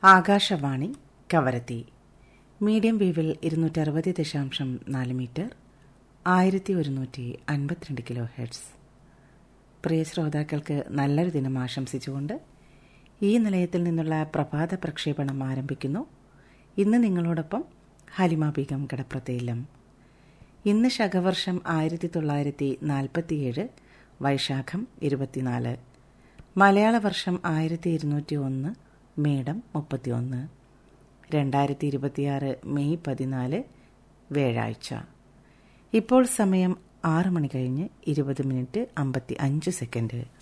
Akashvani Kavaratti medium വേവിൽ ഇരുന്നൂറ്ററുപത് ദശാംശം നാല് മീറ്റർ ആയിരത്തി ഒരുന്നൂറ്റി അൻപത്തിരണ്ട് കിലോ ഹെഡ്സ് പ്രിയ ശ്രോതാക്കൾക്ക് നല്ലൊരു ദിനം ആശംസിച്ചുകൊണ്ട് ഈ നിലയത്തിൽ നിന്നുള്ള പ്രഭാത പ്രക്ഷേപണം ആരംഭിക്കുന്നു ഇന്ന് നിങ്ങളോടൊപ്പം ഹലിമ ബീഗം കടപ്രതയിലും ഇന്ന് ശകവർഷം ആയിരത്തി തൊള്ളായിരത്തി നാൽപ്പത്തിയേഴ് വൈശാഖം ഇരുപത്തിനാല് മലയാള വർഷം ആയിരത്തി ഇരുന്നൂറ്റി ഒന്ന് മേടം മുപ്പത്തിയൊന്ന് രണ്ടായിരത്തി ഇരുപത്തിയാറ് മെയ് പതിനാല് വ്യാഴാഴ്ച ഇപ്പോൾ സമയം ആറ് മണി കഴിഞ്ഞ് ഇരുപത് മിനിറ്റ് അമ്പത്തി അഞ്ച് സെക്കൻഡ്